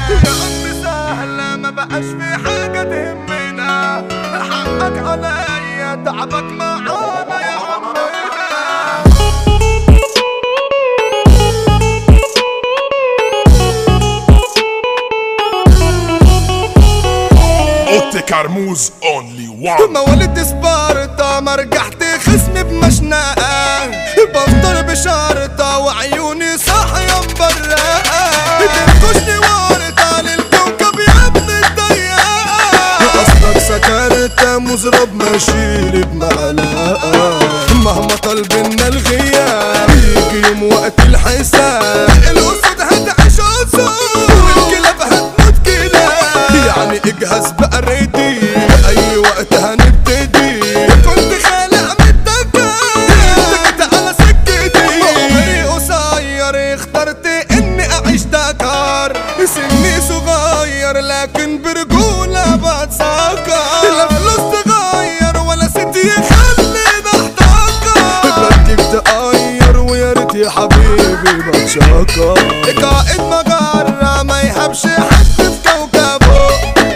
يا عم سهلة ما بقاش في حاجة تهمنا حقك عليا تعبك معانا يا عمنا اوتي كرموز اونلي وان مواليد سبارتا ما رجعت خصمي بمشنقة بفطر بشارطة وعيوني صاحية مبرقة تنكشني ورطة للكوكب يا ابن الضيقة اصلك سكرت مزرب ماشيلي بمعلقة مهما طلب لنا الغياب يجي يوم وقت الحساب الاسود هتعيش اسود والكلاب هتموت كلاب يعني اجهز بقى ريدي اي وقت هنبتدي كنت خالع متدبر انت جيت على سكتي عمري قصير اخترت اني اعيش دكار سني صغير لكن برجولة بتسكر لا فلوس تغير ولا ست يخليني احتكر بدك تغير ويا ريت يا حبيبي بتشكر قائد مجرة ما يهبش حد في كوكبه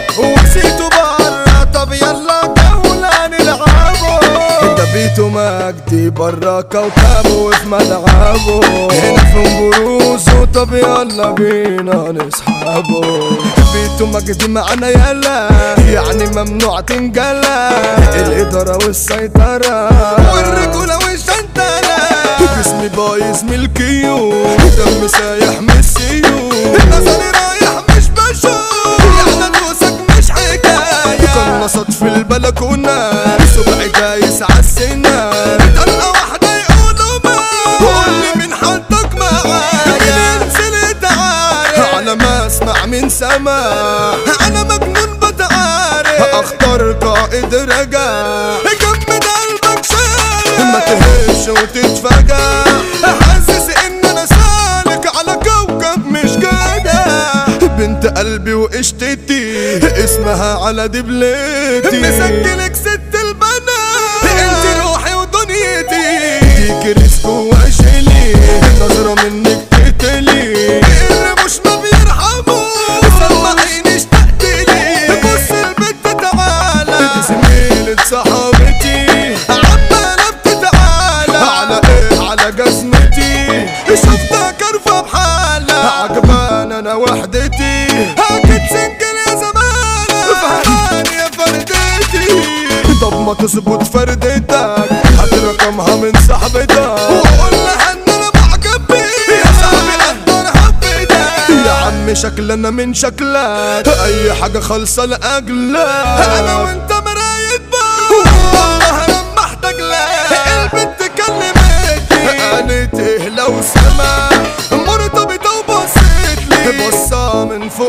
وكسيته برا طب يلا جولة نلعبه ده بيته مجدي برا كوكبه وفي ملعبه هنا في بروزه طب يلا بينا نسحبه بيته مجدي معانا يلا يعني ممنوع تنجلى الإدارة والسيطرة والرجولة والشنتلة جسمي بايظ من الكيو دم سايح من السيو نظري رايح مش بشوف يعني دوسك مش حكاية قنصت في البلكونة سبعي دايس عالسنة طلقة واحدة يقولوا ما قول لي من حدك معايا بننزل تعارف على ما اسمع من سما انا مجنون بتعارف اختار قائد رجع جمد قلبك شارع ما تهش وتتفجع حاسس ان انا سالك على كوكب مش جدع بنت قلبي وقشتتي اسمها على دبلتي مسجلك ست البنات انت روحي ودنيتي ديك رزق واشيلي نظرة منك تقتلي اللي مش ما بيرحموا سمعيني اشتقت لي بص البنت تعالى دي زميلة صاحبتي عمالة بتتعالى على ايه على جزمتي شفتها كرفة بحالة عجبان انا وحدتي هاكد سنجل يا زمانة فهمان يا فردتي طب ما تظبط فردتك هات رقمها من صاحبتك وقول لها ان انا معجب بيك يا صاحبي قدر حبيتك يا عم شكلنا من شكلك اي حاجة خالصة لاجلك انا وانت مراية بقى والله انا محتاج لك البنت كلمتني قالت ايه لو سما مرتبطة وبصيت لي بصة من فوق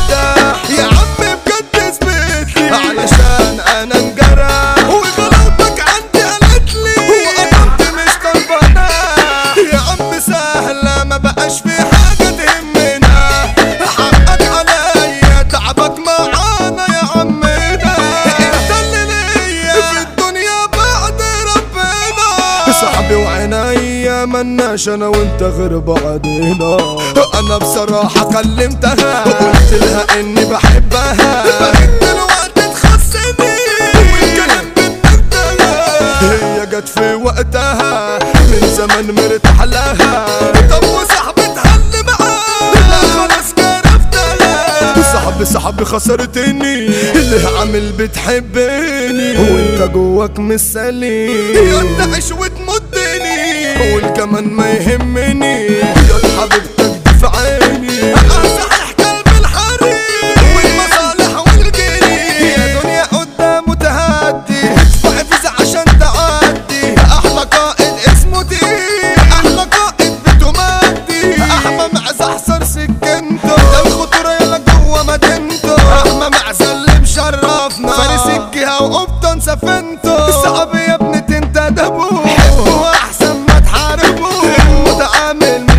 لتحت يا عم بجد اثبت لي علشان انا انجرح وغلطك عندي قالت لي وقطعت مش طلبانة يا عم سهلة ما بقاش في حاجة تهمنا حقك عليا تعبك معانا يا عمنا انت اللي ليا في الدنيا بعد ربنا صاحبي وعينيا مناش انا وانت غير بعضنا انا بصراحة كلمتها وقلت لها اني بحبها بقيت دلوقتي تخصني والكلام بنتها هي جت في وقتها من زمان مرتاح لها طب وصاحبتها اللي معاها لا خلاص كرفتها صاحبي صاحبي خسرتني اللي عامل بتحبني وانت جواك مش سليم يا تعيش وتمدني والكمان ما يهمني يا حبيبتك دي في عيني صحيح قلب الحريم والمصالح والجري يا دنيا قدامه تهدي ادفع فيزا عشان تعدي احلى قائد اسمه تقيل احلى قائد بيته مادي احمى معزة حصر سكنته ده الخطورة يلا جوه مدينته احمى معزة اللي مشرفنا فارس الجهة وقبطان سفنته صعب يا ابني تنتدبوا حبه احسن ما تحاربوا المتعامل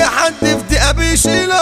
اي حد في دقيقة بيشيلك